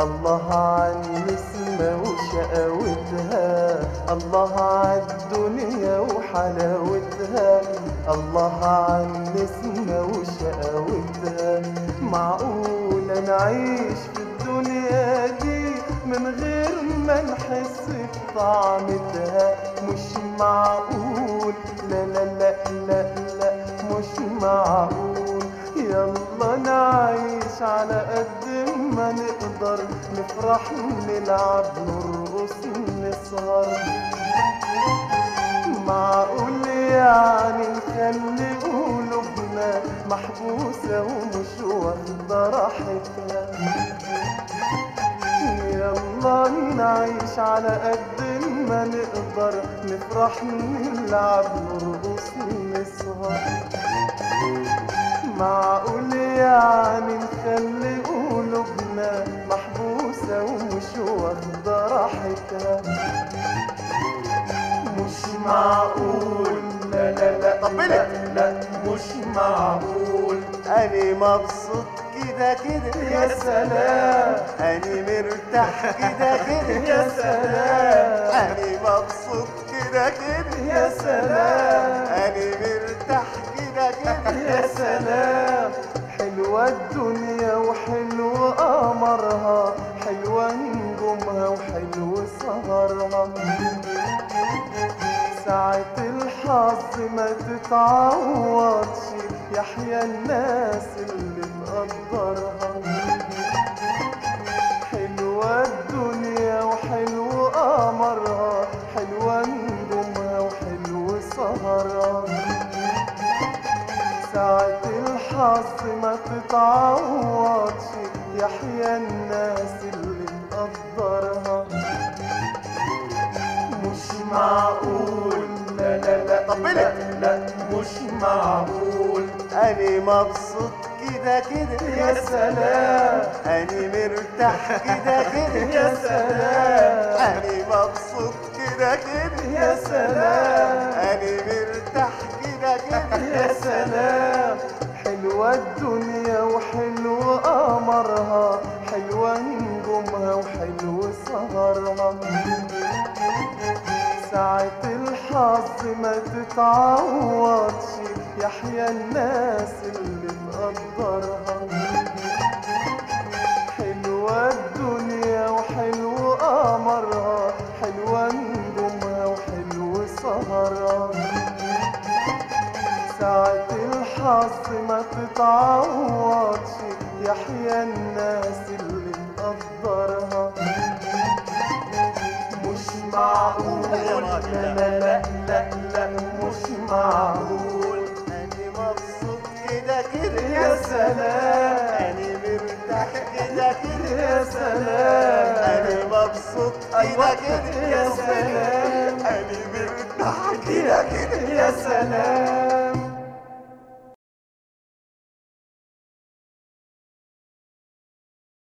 الله عن نسمة وشقاوتها الله عالدنيا وحلاوتها الله عن نسمة وشقاوتها معقولة نعيش في الدنيا دي من غير ما نحس بطعمتها مش معقول لا لا لا لا لا مش معقول يلا نعيش على قد ما نقدر نفرح نلعب نرقص نسهر معقول يعني نخلي قلوبنا محبوسة ومش واخدة راحتها يلا نعيش على قد ما نقدر نفرح نلعب نرقص نسهر معقول يعني نخلي قلوبنا محبوسة ومش واخدة راحتها مش معقول لا لا لا طب لا لا مش معقول أنا مبسوط كده كده يا سلام أنا مرتاح كده كده يا سلام أنا مبسوط كده كده يا سلام أنا مرتاح كده كده يا سلام حلوة الدنيا وحلو قمرها حلوة نجومها وحلو سهرها ساعة الحظ ما تتعوضش يحيى الناس اللي تقدرها حلوة الدنيا وحلو قمرها حلوة نجومها وحلو سهرها ساعة الحظ ما تتعوضش يحيى الناس اللي مقدرها مش معقول لا لا لا طب لا لا مش معقول أنا مبسوط كده كده يا سلام أنا مرتاح كده كده يا سلام أنا مبسوط كده كده يا سلام أنا مرتاح كده كده يا سلام حلوة الدنيا وحلو قمرها حلوة نجومها وحلو سهرها ساعة الحظ ما تتعوضش يحيى الناس اللي مقدرها حلوة الدنيا وحلو قمرها حلوة نجومها وحلو سهرها ساعة الحظ ما تتعوضش يحيى الناس اللي مقدرها مش معقول لا لا لا لا لا مش معقول أنا مبسوط كده كده يا سلام أنا مرتاح كده كده يا سلام أنا مبسوط كده أيوة كده يا سلام أنا مرتاح كده كده يا سلام